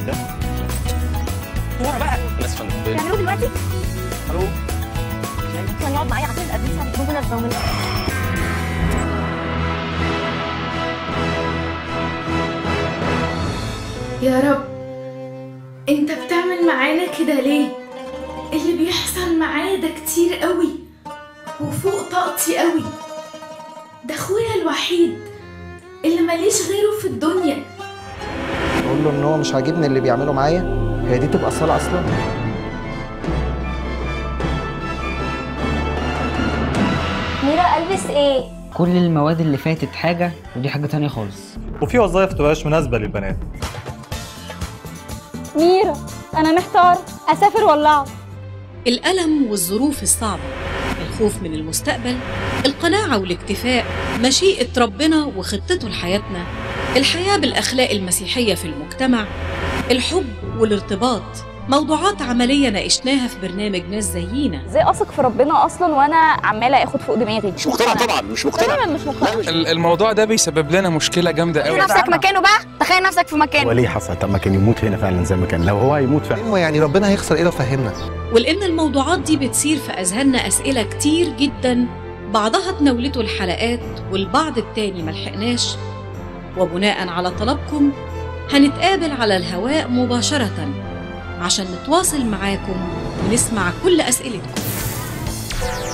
جدا ورا بقى الناس فندم بيعملوه دلوقتي الو ممكن يقعد معايا عشان ادرس ممكن افهم يا رب انت بتعمل معانا كده ليه اللي بيحصل معايا ده كتير قوي وفوق طاقتي قوي ده اخويا الوحيد اللي ماليش غيره في الدنيا اقول له ان هو مش عاجبني اللي بيعمله معايا هي دي تبقى صلاة اصلا ميرا البس ايه كل المواد اللي فاتت حاجة ودي حاجة تانية خالص وفي وظائف تبقاش مناسبة للبنات ميرا انا محتار اسافر ولا اقعد الألم والظروف الصعبة الخوف من المستقبل القناعة والاكتفاء مشيئة ربنا وخطته لحياتنا الحياة بالأخلاق المسيحية في المجتمع الحب والارتباط موضوعات عملية ناقشناها في برنامج ناس زينا ازاي اثق في ربنا اصلا وانا عماله اخد فوق دماغي مش مقتنع طبعا مش مقتنع تماما مش مقتنع ال- الموضوع ده بيسبب لنا مشكله جامده قوي تخيل نفسك مكانه بقى تخيل نفسك في مكانه وليه حصل طب ما كان يموت هنا فعلا زي ما كان لو هو هيموت فعلا اما يعني ربنا هيخسر ايه لو فهمنا ولأن الموضوعات دي بتصير في أذهاننا أسئلة كتير جدا بعضها تناولته الحلقات والبعض التاني ملحقناش وبناء على طلبكم هنتقابل على الهواء مباشرة عشان نتواصل معاكم ونسمع كل أسئلتكم